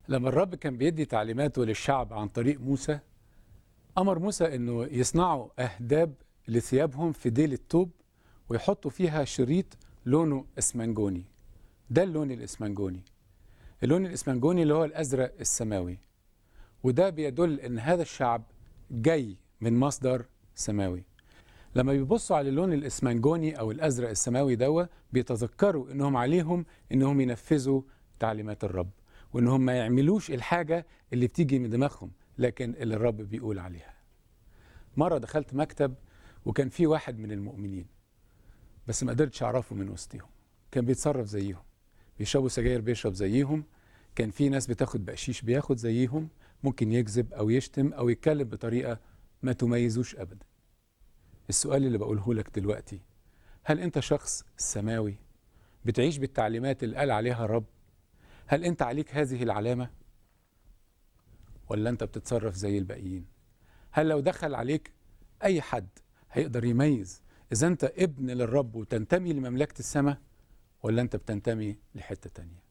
لما الرب كان بيدي تعليماته للشعب عن طريق موسى أمر موسى أنه يصنعوا أهداب لثيابهم في ديل التوب ويحطوا فيها شريط لونه اسمنجوني ده اللون الاسمنجوني اللون الاسمنجوني اللي هو الأزرق السماوي وده بيدل أن هذا الشعب جاي من مصدر سماوي لما بيبصوا على اللون الاسمنجوني او الازرق السماوي دوا بيتذكروا انهم عليهم انهم ينفذوا تعليمات الرب وانهم ما يعملوش الحاجه اللي بتيجي من دماغهم لكن اللي الرب بيقول عليها مره دخلت مكتب وكان في واحد من المؤمنين بس ما قدرتش اعرفه من وسطهم كان بيتصرف زيهم بيشربوا سجاير بيشرب زيهم كان في ناس بتاخد بقشيش بياخد زيهم ممكن يكذب او يشتم او يتكلم بطريقه ما تميزوش ابدا السؤال اللي بقوله لك دلوقتي هل انت شخص سماوي بتعيش بالتعليمات اللي قال عليها الرب هل انت عليك هذه العلامه ولا انت بتتصرف زي الباقيين هل لو دخل عليك اي حد هيقدر يميز اذا انت ابن للرب وتنتمي لمملكه السماء ولا انت بتنتمي لحته تانيه